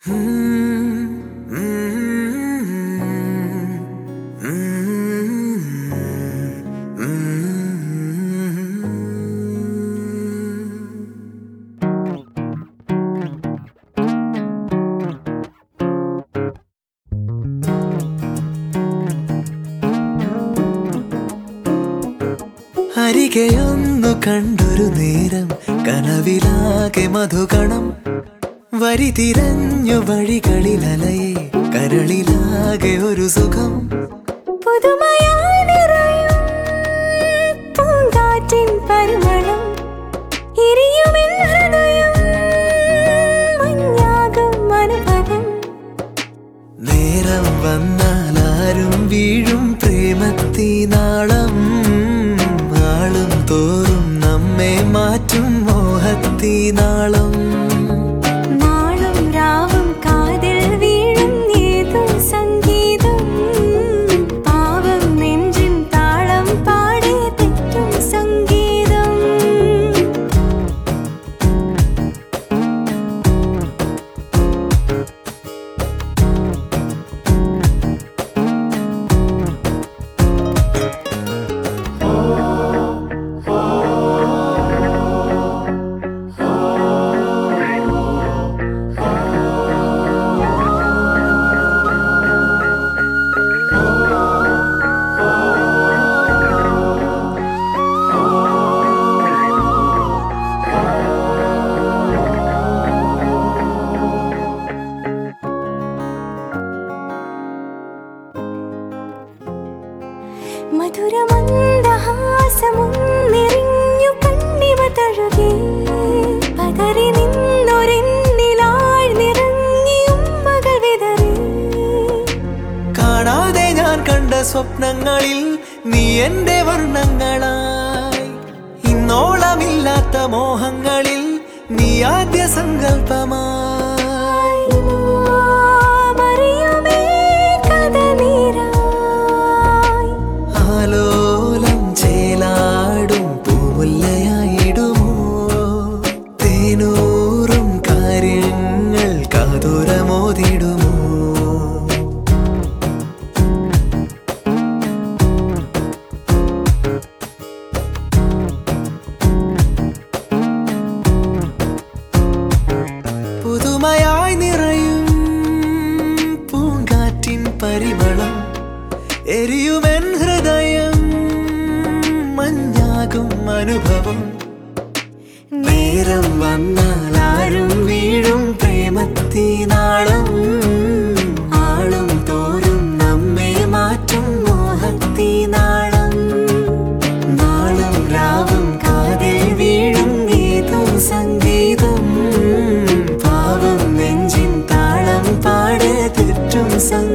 അരികെയൊന്നു കണ്ടൊരു നേരം കനവിലാകെ മധുകണം വരി തിരഞ്ഞു വഴികളിലലയെ കരളിലാകെ ഒരു സുഖം പുതുമയായി നിറയും പൂങ്കാറ്റിൻ പരിമളം എരിയുമെൻ ഹൃദയം മഞ്ഞാകും അനുഭവം നേരം വന്നാൽ ആരും വീഴും പ്രേമത്തിനാളം ആളും തോറും നമ്മെ മാറ്റും മോഹത്തിനാളം നാളും രാവും കാതിൽ വീഴും ഏതോ സംഗീതം പാവം നെഞ്ചിൻ താളം പാടി തെറ്റും സംഗീതം മധുരമന്ദഹാസമുന്നിറിഞ്ഞു കണ്ണിമ തഴുകി പതറി നിന്നൊരെന്നിലാഴ്ന്നിറങ്ങി ഉമ്മകൾ വിതറി കാണാതെ ഞാൻ കണ്ട സ്വപ്നങ്ങളിൽ നീ എന്റെ വർണ്ണങ്ങളായി ഇന്നോളമില്ലാത്ത മോഹങ്ങളിൽ നീ ആദ്യ സങ്കല്പമായി മറിയുമേ കഥ നീരായി ആലോലം ചേലാടും പൂമുല്ലയായിടുമോ തേനൂറും കാര്യങ്ങൾ കാതുരമോതിടുമോ പുതുമയായി നിറയും പൂങ്കാറ്റിൻ പരിമളം എരിയുമെൻ ഹൃദയം മഞ്ഞാകും അനുഭവം നേരം വന്നാൽ ആരും വീഴും പ്രേമത്തിനാളം ആളും തോറും നമ്മെ മാറ്റും മോഹത്തിനാളം നാളും രാവും കാതിൽ വീഴും ഏതോ സംഗീതം പാവം നെഞ്ചിൻ താളം പാടെ തെറ്റും സംഗീതം